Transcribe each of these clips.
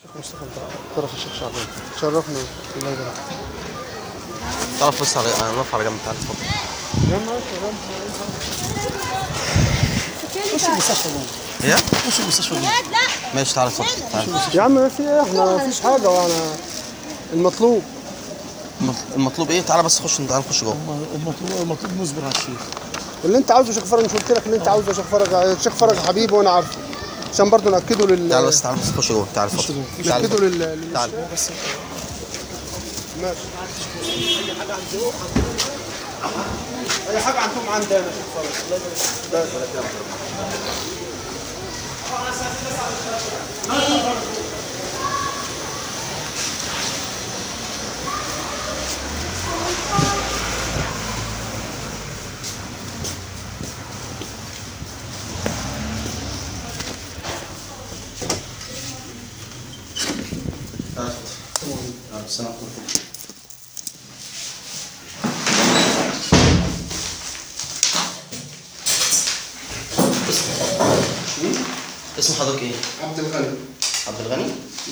شيخ مصطفى انت طرف الشيخ شعبان شرفنا الله يبارك تعرف بص على انا واقف على جنب تعالى اتفضل خش المستشفى جوه ايه خش المستشفى جوه ماشي تعالى اتفضل تعالى يا عم ما في ايه احنا ما فيش حاجه وانا المطلوب المط- المطلوب ايه تعالى بس خش تعالى نخش جوه المطلوب المطلوب نصبر على الشيخ اللي انت عاوزه يا شيخ فرج مش قلت لك اللي انت عاوزه يا شيخ فرج الشيخ فرج حبيبي وانا عارفه عشان برضه ناكده لل تعالى بس تعالى بس خش جوه تعالى اتفضل تعالى ناكده اتفضل. لل لل- تعالى بس ماشي اي حاجه عندكم عندنا يا شيخ فرج الله يبارك تعالى اتفضل تعالى السلام عليكم اسم اسم حضرتك ايه؟ عبد الغني عبد الغني؟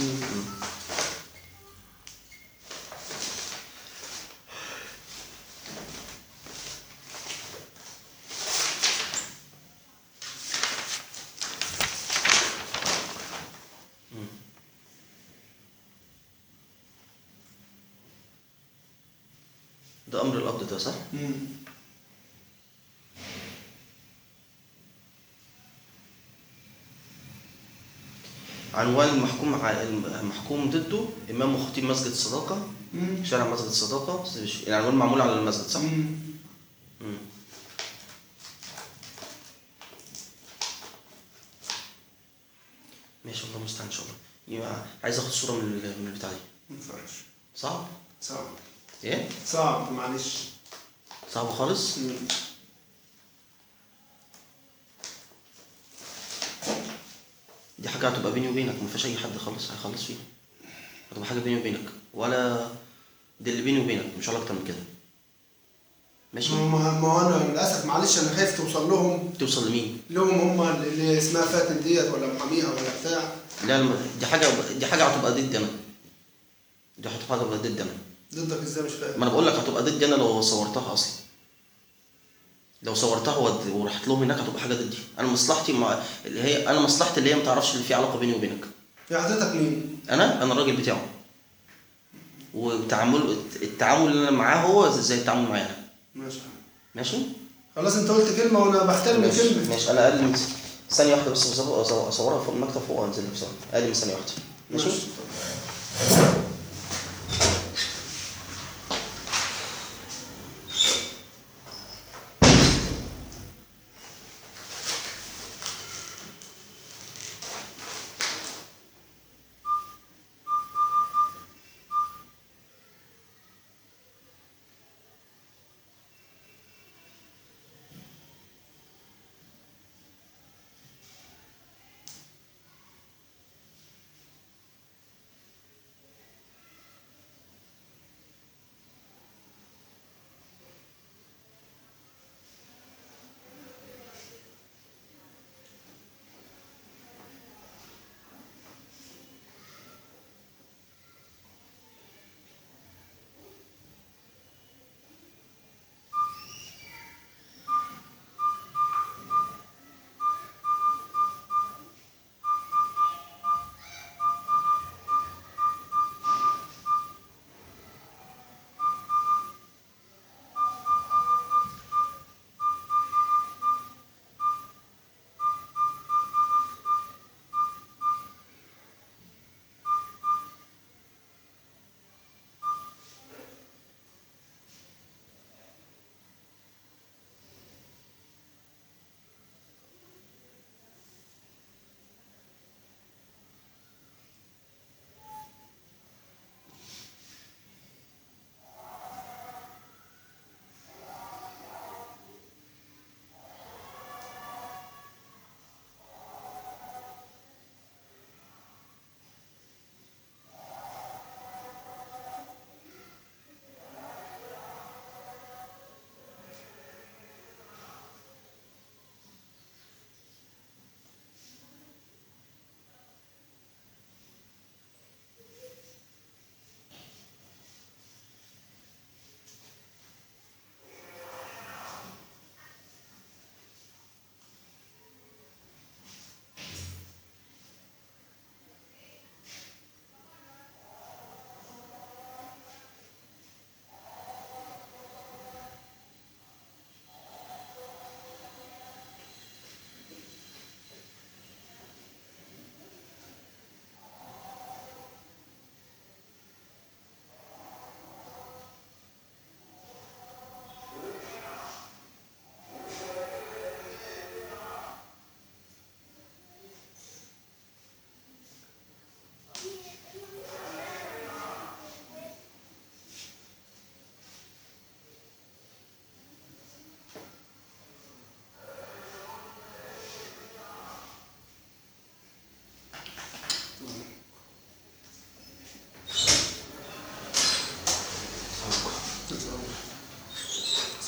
ده امر القبض ده صح؟ عنوان المحكوم ع- المحكوم ضده امام وخطيب مسجد الصداقه شارع مسجد الصداقه العنوان معمول على المسجد صح؟ مم. ماشي الله المستعان ان شاء الله يبقى عايز اخد صوره من ال- من البتاع دي ما ينفعش صعب؟ صعب ايه؟ صعب معلش صعب خالص؟ دي حاجة هتبقى بيني وبينك ما فيهاش أي حد خالص هيخلص فيها هتبقى حاجة بيني وبينك ولا دي اللي بيني وبينك مش هقول أكتر من كده ماشي ما ما هو انا للاسف معلش انا خايف توصل لهم توصل لمين؟ لهم هم اللي اسمها فاتن ديت ولا محاميها ولا بتاع لا الم- دي حاجة دي حاجة هتبقى ضدي أنا دي هتبقى هتبقى ضدي أنا ضدك ازاي مش فاهم ما أنا بقول لك هتبقى ضدي أنا لو صورتها أصلا لو صورتها ود- ورحت لهم هناك هتبقى حاجة ضدي أنا مصلحتي مع اللي هي أنا مصلحتي اللي هي ما تعرفش اللي في علاقة بيني وبينك يا حضرتك مين؟ انا انا الراجل بتاعه وتعامل التعامل اللي انا معاه هو زي التعامل معايا انا ماشي ماشي خلاص انت قلت كلمه وانا بحترم ماشي الكلمه ماشي انا اقل من ثانيه واحده بس بصور- أصور- اصورها فوق المكتب فوق وانزل لك بسرعه اقل من ثانيه واحده ماشي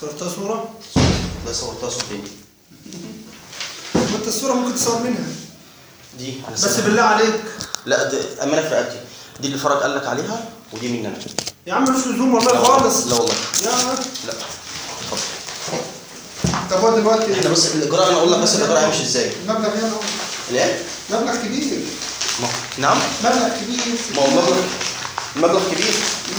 صورتها صوره ده صورتها صورتين وانت الصوره ممكن تصور منها دي على بس سنة. بالله عليك لا دي امانه في رقبتي دي اللي فرج قال لك عليها ودي مني انا يا عم مش لزوم والله لا خالص لا والله يا لا اتفضل طب هو دلوقتي احنا بس الاجراء انا اقول لك بس الاجراء هيمشي ازاي مبلغ هنا أهو. الايه مبلغ كبير ما- نعم مبلغ كبير ما هو المبلغ المبلغ كبير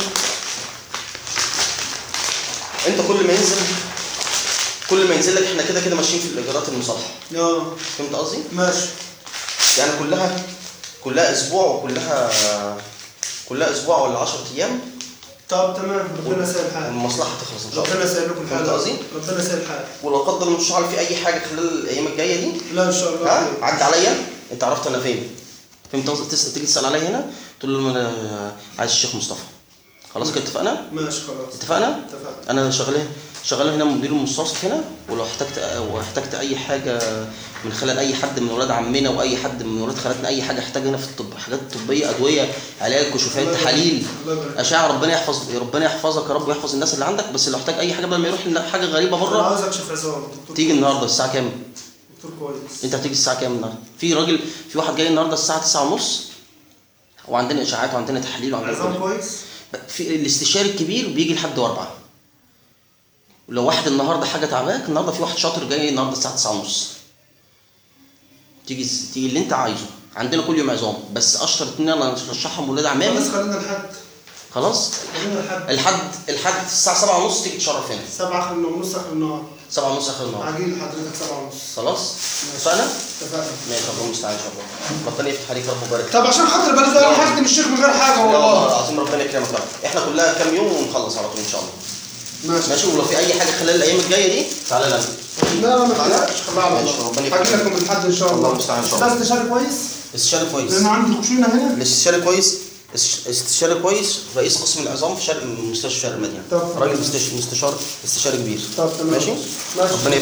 انت كل ما ينزل كل ما ينزل لك احنا كده كده ماشيين في الاجراءات المصالحه اه فهمت قصدي؟ ماشي يعني كلها كلها اسبوع وكلها كلها اسبوع ولا 10 ايام طب تمام ربنا يسهل حالك المصلحه تخلص ان شاء الله ربنا يسهل لكم الحال فهمت قصدي؟ ربنا يسهل حالك ولو قدر الله مش هعرف في اي حاجه خلال الايام الجايه دي لا ان شاء الله ها خير. عدى عليا انت عرفت انا فين فهمت قصدي تسال تيجي تسال عليا هنا تقول له انا عايز الشيخ مصطفى خلاص كده اتفقنا ماشي خلاص اتفقنا اتفقنا انا شغال شغال هنا مدير المستوصف هنا ولو احتجت واحتجت اي حاجه من خلال اي حد من ولاد عمنا واي حد من ولاد خالاتنا اي حاجه احتاج هنا في الطب حاجات طبيه ادويه علاج كشوفات الله يبارك. تحاليل الله يبارك. اشعه ربنا يحفظ ربنا يحفظك يا رب ويحفظ الناس اللي عندك بس لو احتاج اي حاجه بدل ما يروح لنا حاجه غريبه انا بره عاوز اكشف عظام دكتور تيجي النهارده الساعه كام دكتور كويس انت هتيجي الساعه كام النهارده في راجل في واحد جاي النهارده الساعه 9:30 وعندنا اشاعات وعندنا تحاليل وعندنا عظام كل- كويس في الاستشاري الكبير بيجي لحد أربعة ولو واحد النهارده حاجه تعباك النهارده في واحد شاطر جاي النهارده الساعه 9 ونص تيجي تيجي اللي انت عايزه عندنا كل يوم عظام بس اشطر اتنين انا ارشحهم ولاد خلاص عمامي خلينا لحد خلاص خلينا لحد الحد الحد الساعه 7 ونص تيجي تشرف هنا سبعة اخر النهار نص اخر النهار 7 ونص اخر النهار عجيل حضرتك سبعة ونص خلاص اتفقنا اتفقنا ماشي ربنا المستعان ان شاء الله ربنا يفتح عليك يا رب ويبارك طب عشان خاطر بلد انا هخدم الشيخ من غير حاجه والله والله العظيم ربنا يكرمك يا رب احنا كلها كام يوم ونخلص على طول ان شاء الله ماشي ماشي ولو في اي حاجه خلال الايام الجايه دي تعالى لنا لا لا ما تقلقش خليها على ماشي، الله ربنا يكرمك. هجي لكم الحد ان شاء الله الله المستعان إن شاء الله. ده استشاري كويس استشاري كويس لان عندي خشونه هنا الاستشاري كويس است- استشاري كويس رئيس قسم العظام في شرق مستشفى شرق المدينه طب. راجل مستش- مستشار استشاري كبير طب تمام ماشي ماشي ربنا